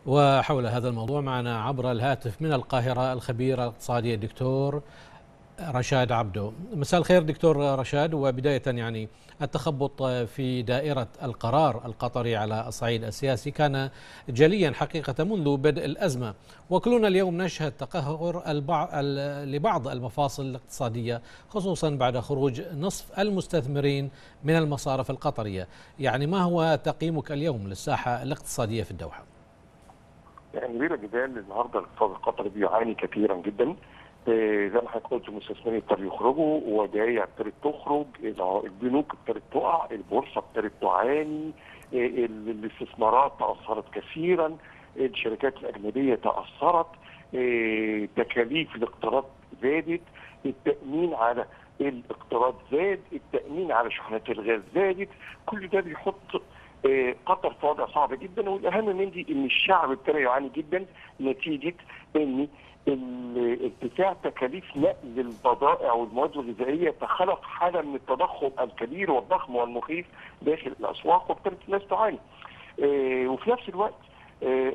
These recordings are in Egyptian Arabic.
وحول هذا الموضوع معنا عبر الهاتف من القاهرة الخبير الاقتصادي الدكتور رشاد عبدو مساء الخير دكتور رشاد وبداية يعني التخبط في دائرة القرار القطري على الصعيد السياسي كان جليا حقيقة منذ بدء الأزمة وكلنا اليوم نشهد تقهر البعض لبعض المفاصل الاقتصادية خصوصا بعد خروج نصف المستثمرين من المصارف القطرية يعني ما هو تقييمك اليوم للساحة الاقتصادية في الدوحة؟ يعني بلا جدال النهارده الاقتصاد القطري بيعاني كثيرا جدا زي ما حضرتك قلت المستثمرين ابتدوا يخرجوا ودائع ابتدت تخرج البنوك ابتدت تقع البورصه ابتدت تعاني الاستثمارات تاثرت كثيرا الشركات الاجنبيه تاثرت تكاليف الاقتراض زادت التامين على الاقتراض زاد التامين على شحنات الغاز زادت كل ده بيحط قطر في وضع صعب جدا والاهم من دي ان الشعب ابتدى يعاني جدا نتيجه ان ارتفاع تكاليف نقل البضائع والمواد الغذائيه فخلق حاله من التضخم الكبير والضخم والمخيف داخل الاسواق وابتدت الناس تعاني. اه وفي نفس الوقت اه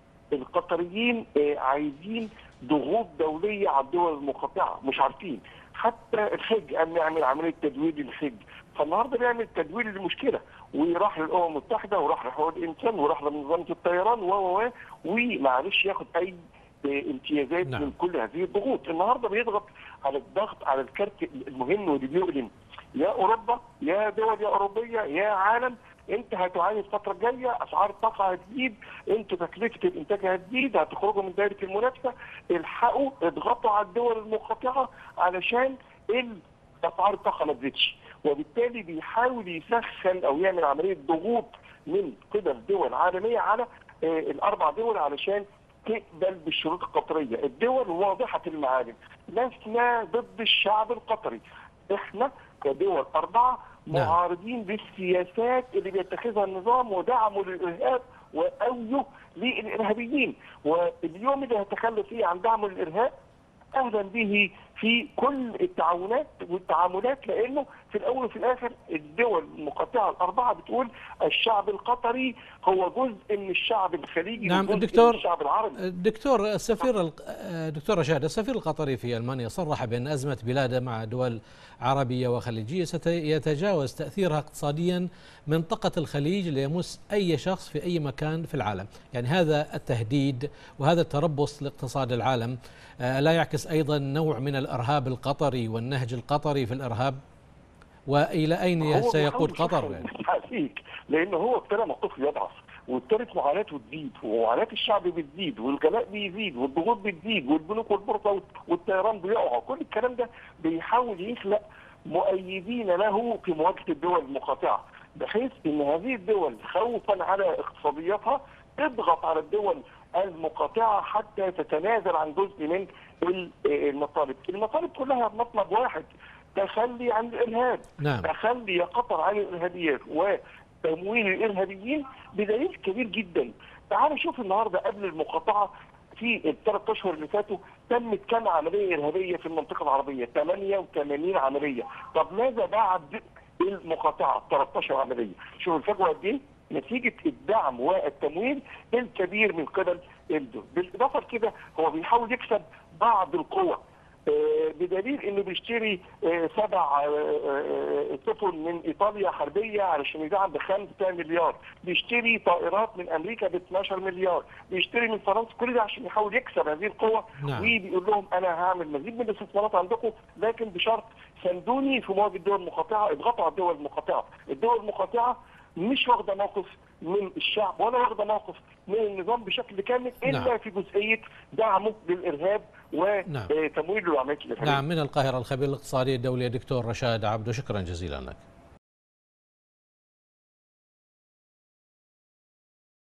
القطريين اه عايزين ضغوط دوليه على الدول المقاطعه مش عارفين حتى الحج قام يعمل عمليه تدوير للحج فالنهارده بيعمل تدوير للمشكله وراح للامم المتحده وراح لحقوق الانسان وراح لمنظمه الطيران و و ومعلش ياخد اي امتيازات نعم. من كل هذه الضغوط النهارده بيضغط على الضغط على الكارت المهم واللي بيؤلم يا اوروبا يا دول يا اوروبيه يا عالم انت هتعاني الفتره الجايه اسعار الطاقه هتزيد انتوا تكلفه الانتاج هتزيد هتخرجوا من دائره المنافسه الحقوا اضغطوا على الدول المنقطعه علشان اسعار الطاقه ما تزيدش وبالتالي بيحاول يسخن او يعمل عمليه ضغوط من قبل دول عالميه على آه الاربع دول علشان تقبل بالشروط القطريه، الدول واضحه المعالم، لسنا ضد الشعب القطري، احنا كدول اربعه معارضين بالسياسات اللي بيتخذها النظام ودعمه للارهاب واويه للارهابيين، واليوم اللي هيتخلى فيه عن دعمه للارهاب اهلا به في كل التعاونات والتعاملات لانه في الاول وفي الاخر الدول المقاطعه الاربعه بتقول الشعب القطري هو جزء من الشعب الخليجي نعم دكتور الشعب العربي دكتور السفير دكتور رشاد السفير القطري في المانيا صرح بان ازمه بلاده مع دول عربيه وخليجيه سيتجاوز تاثيرها اقتصاديا منطقه الخليج ليمس اي شخص في اي مكان في العالم، يعني هذا التهديد وهذا التربص لاقتصاد العالم لا يعكس ايضا نوع من الارهاب القطري والنهج القطري في الارهاب والى اين سيقود قطر يعني؟ لانه هو ابتدى موقفه يضعف وابتدت معاناته تزيد ومعاناه الشعب بتزيد والجلاء بيزيد والضغوط بتزيد والبنوك والبورصه والطيران بيقعوا كل الكلام ده بيحاول يخلق مؤيدين له في مواجهه الدول المقاطعه بحيث ان هذه الدول خوفا على اقتصادياتها تضغط على الدول المقاطعه حتى تتنازل عن جزء من المطالب، المطالب كلها مطلب واحد تخلي عن الارهاب، نعم. تخلي قطر عن الارهابيات وتمويل الارهابيين بدليل كبير جدا. تعالوا شوف النهارده قبل المقاطعه في الثلاث اشهر اللي فاتوا تمت كم عمليه ارهابيه في المنطقه العربيه؟ 88 عمليه، طب ماذا بعد المقاطعه 13 عمليه؟ شوف الفجوه قد ايه؟ نتيجه الدعم والتمويل الكبير من قبل الدول، بالاضافه لكده هو بيحاول يكسب بعض القوى بدليل انه بيشتري سبع سفن من ايطاليا حربيه علشان يدعم ب 5 مليار، بيشتري طائرات من امريكا ب 12 مليار، بيشتري من فرنسا كل ده عشان يحاول يكسب هذه القوى نعم. وبيقول لهم انا هعمل مزيد من الاستثمارات عندكم لكن بشرط ساندوني في مواجهه الدول المقاطعه اضغطوا على الدول المقاطعه، الدول المقاطعه مش واخده موقف من الشعب ولا واخده موقف من النظام بشكل كامل الا نعم. في جزئيه دعمه للارهاب نعم. وتمويله للعمليات الارهابيه. نعم من القاهره الخبير الاقتصادي الدولي الدكتور رشاد عبدو شكرا جزيلا لك.